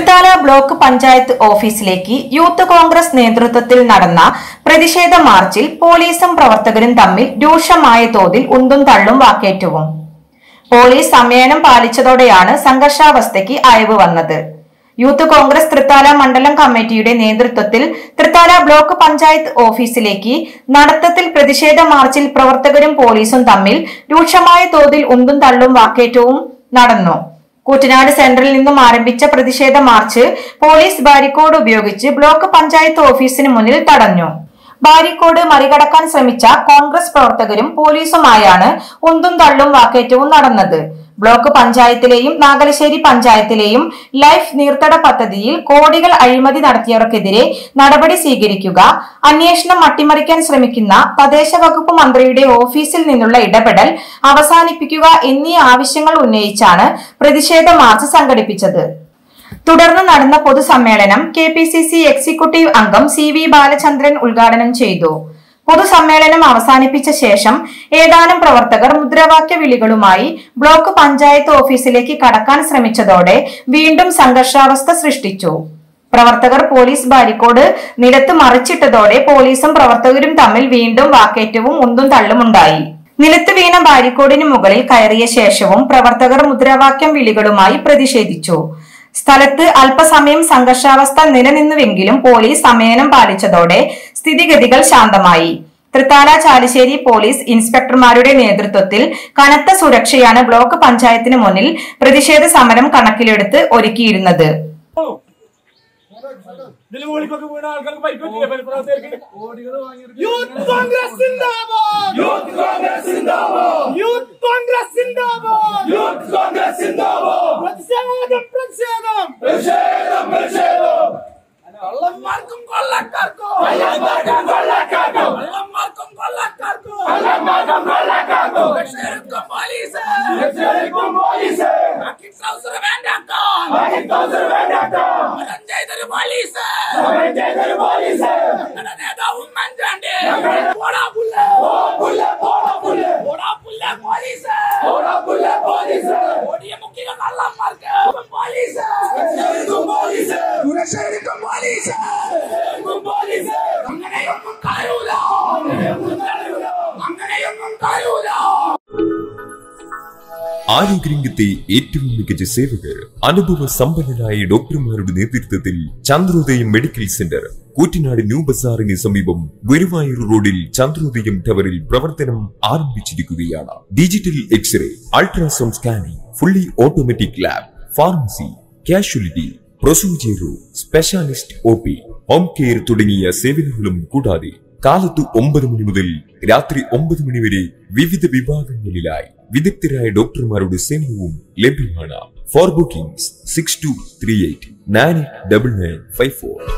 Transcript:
Thrithala block panchayat ഓഫീസിലേക്ക് youth Congress നേതൃത്വത്തിൽ നടന്ന പ്രതിഷേധ മാർച്ചിൽ പോലീസും പ്രവർത്തകരും തമ്മിൽ രൂക്ഷമായ തോതിൽ ഉന്തും തള്ളും വാക്കേറ്റവും പോലീസ് സംയമനം പാലിച്ചതോടെയാണ് സംഘർഷാവസ്ഥയ്ക്ക് അയവ് വന്നത് യൂത്ത് കോൺഗ്രസ് തൃത്താല മണ്ഡലം കമ്മിറ്റിയുടെ നേതൃത്വത്തിൽ തൃത്താല ബ്ലോക്ക് പഞ്ചായത്ത് ഓഫീസിലേക്ക് നടത്തത്തിൽ പ്രതിഷേധ മാർച്ചിൽ പ്രവർത്തകരും പോലീസും തമ്മിൽ രൂക്ഷമായ തോതിൽ ഉന്തും തള്ളും വാക്കേറ്റവും നടന്നു കൂറ്റനാട് സെന്ററിൽ നിന്നും ആരംഭിച്ച പ്രതിഷേധ മാർച്ച് പോലീസ് ബാരിക്കോഡ് ഉപയോഗിച്ച് ബ്ലോക്ക് പഞ്ചായത്ത് ഓഫീസിന് മുന്നിൽ തടഞ്ഞു ബാരിക്കോഡ് മറികടക്കാൻ ശ്രമിച്ച കോൺഗ്രസ് പ്രവർത്തകരും പോലീസുമായാണ് ഉന്തും തള്ളും വാക്കേറ്റവും നടന്നത് ബ്ലോക്ക് പഞ്ചായത്തിലെയും നാഗലശ്ശേരി പഞ്ചായത്തിലെയും ലൈഫ് നീർത്തട പദ്ധതിയിൽ കോടികൾ അഴിമതി നടത്തിയവർക്കെതിരെ നടപടി സ്വീകരിക്കുക അന്വേഷണം അട്ടിമറിക്കാൻ ശ്രമിക്കുന്ന തദ്ദേശ വകുപ്പ് മന്ത്രിയുടെ ഓഫീസിൽ നിന്നുള്ള ഇടപെടൽ അവസാനിപ്പിക്കുക എന്നീ ആവശ്യങ്ങൾ ഉന്നയിച്ചാണ് പ്രതിഷേധ മാർച്ച് സംഘടിപ്പിച്ചത് തുടർന്ന് നടന്ന പൊതുസമ്മേളനം K P C C executive അംഗം സി വി ബാലചന്ദ്രൻ ഉദ്ഘാടനം ചെയ്തു പൊതുസമ്മേളനം അവസാനിപ്പിച്ച ശേഷം ഏതാനും പ്രവർത്തകർ മുദ്രാവാക്യ വിളികളുമായി ബ്ലോക്ക് പഞ്ചായത്ത് ഓഫീസിലേക്ക് കടക്കാൻ ശ്രമിച്ചതോടെ വീണ്ടും സംഘർഷാവസ്ഥ സൃഷ്ടിച്ചു പ്രവർത്തകർ പോലീസ് ബാരിക്കോഡ് നിലത്ത് മറിച്ചിട്ടതോടെ പോലീസും പ്രവർത്തകരും തമ്മിൽ വീണ്ടും വാക്കേറ്റവും ഉന്തും തള്ളുമുണ്ടായി നിലത്ത് വീണ ബാരിക്കോഡിന് മുകളിൽ കയറിയ ശേഷവും പ്രവർത്തകർ മുദ്രാവാക്യം വിളികളുമായി പ്രതിഷേധിച്ചു സ്ഥലത്ത് അല്പസമയം സംഘർഷാവസ്ഥ നിലനിന്നുവെങ്കിലും പോലീസ് സമയനം പാലിച്ചതോടെ സ്ഥിതിഗതികൾ ശാന്തമായി തൃത്താല ചാലിശ്ശേരി പോലീസ് ഇൻസ്പെക്ടർമാരുടെ നേതൃത്വത്തിൽ കനത്ത സുരക്ഷയാണ് ബ്ലോക്ക് പഞ്ചായത്തിന് മുന്നിൽ പ്രതിഷേധ സമരം കണക്കിലെടുത്ത് ഒരുക്കിയിരുന്നത് ഇതിൽ മുകളിലേക്കൊക്കെ വീണ ആൾക്കാർക്ക് പരിക്കിട്ടില്ലേ പരിപ്രവർത്തകർക്ക് youth Congress zindabad youth Congress zindabad youth Congress zindabad youth Congress zindabad പ്രതിഷേധം പ്രതിഷേധം പ്രതിഷേധം പ്രതിഷേധം കള്ളന്മാർക്കും കൊള്ളക്കാർക്കും കള്ളന്മാർക്കും കൊള്ളക്കാർക്കും കള്ളന്മാർക്കും കൊള്ളക്കാർക്കും കള്ളന്മാർക്കും കൊള്ളക്കാർക്കും രക്ഷകർക്കും പോലീസ് രക്ഷകർക്കും പോലീസ് ബാക്കി ട്രൗസർ വേണ്ടാക്കാൻ ബാക്കി ട്രൗസർ വേണ്ടാക്കാൻ സമരം ചെയ്തൊരു പോലീസ് സമരം ചെയ്തൊരു പോലീസ് ഞങ്ങളുടെ നേതാവ് ഉമ്മൻചാണ്ടി പോടാ പുല്ല പുല്ല പോടാ പുല്ല പോടാ പുല്ല പോലീസ് പോടാ പുല്ല പോലീസ് ഓടിയ മുക്കിയ കള്ളന്മാർക്ക് പോലീസ് രക്ഷകർക്കും പോലീസ് സുരക്ഷകർക്കും പോലീസ് പോലീസ് അങ്ങനെയൊന്നും കളയൂല അങ്ങനെയൊന്നും കളയൂല അങ്ങനെയൊന്നും കളയൂല ആരോഗ്യരംഗത്തെ ഏറ്റവും മികച്ച സേവകർ അനുഭവ സമ്പന്നരായ ഡോക്ടർമാരുടെ നേതൃത്വത്തിൽ Chandrodayam medical centre Koottanad new ബസാറിന് സമീപം ഗുരുവായൂർ റോഡിൽ ചന്ദ്രോദയം ടവറിൽ പ്രവർത്തനം ആരംഭിച്ചിരിക്കുകയാണ് digital x-ray ultrasound scanning fully automatic lab pharmacy casualty procedure specialist O P home care തുടങ്ങിയ സേവനങ്ങളും കൂടാതെ കാലത്ത് ഒമ്പത് മണി മുതൽ രാത്രി ഒമ്പത് മണി വരെ വിവിധ വിഭാഗങ്ങളിലായി വിദഗ്ധരായ ഡോക്ടർമാരുടെ സേവനവും ലഭ്യമാണ് four bookings six two three eight nine double nine five four